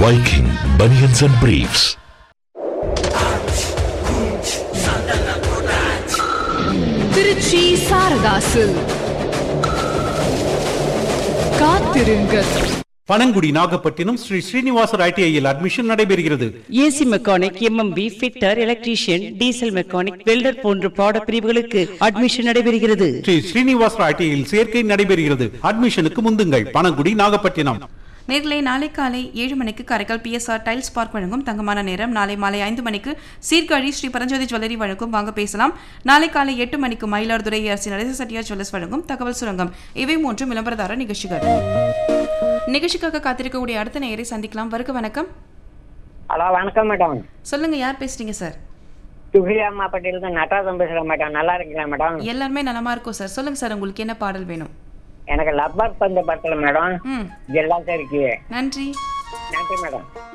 Viking Bunions and Briefs. Trichy Saradhas காத்திருங்கள் பனங்குடி நாகப்பட்டினம் ஸ்ரீ ஸ்ரீனிவாசர் ஐடிஐயில் admission நடைபெறுகிறது AC mechanic MMV fitter electrician diesel mechanic welder போன்ற பாட பிரிவுகளுக்கு அட்மிஷன் நடைபெறுகிறது ஸ்ரீ ஸ்ரீனிவாசர் ஐடிஐயில் சேர்க்கை நடைபெறுகிறது அட்மிஷனுக்கு முந்துங்கள் பனங்குடி நாகப்பட்டினம் நேர்களை நாளை காலை ஏழு மணிக்கு காரைக்கால் பிஎஸ்ஆர் டைல்ஸ் பார்க் வழங்கும் தங்கமான நேரம் நாளை மாலை ஐந்து மணிக்கு சீர்காழி ஸ்ரீ பரஞ்சோதி ஜுவல்லரி வழங்கும் வாங்க பேசலாம் நாளை காலை எட்டு மணிக்கு மயிலாடுதுறை அரசு நடேச செட்டியார் ஜுவல்லர்ஸ் வழங்கும் தகவல் சுரங்கம் இவை மூன்று விளம்பரதார நிகழ்ச்சிகள் நிகழ்ச்சிக்காக காத்திருக்கக்கூடிய அடுத்த நேயரை சந்திக்கலாம் வருக வணக்கம் ஹலோ வணக்கம் மேடம் சொல்லுங்க யார் பேசுறீங்க சார் சுகிலியம்மா பட்டியல் தான் நடராஜன் பேசுகிறேன் மேடம் நல்லா இருக்கீங்களா மேடம் எல்லாருமே நலமா இருக்கும் சார் சொல்லுங்க சார் உங்களுக்கு என்ன பாடல் வேணும் எனக்கு லப்பர் பந்து பத்தல மேடம் ம் எல்லாத்தையும் இருக்கு நன்றி நன்றி மேடம்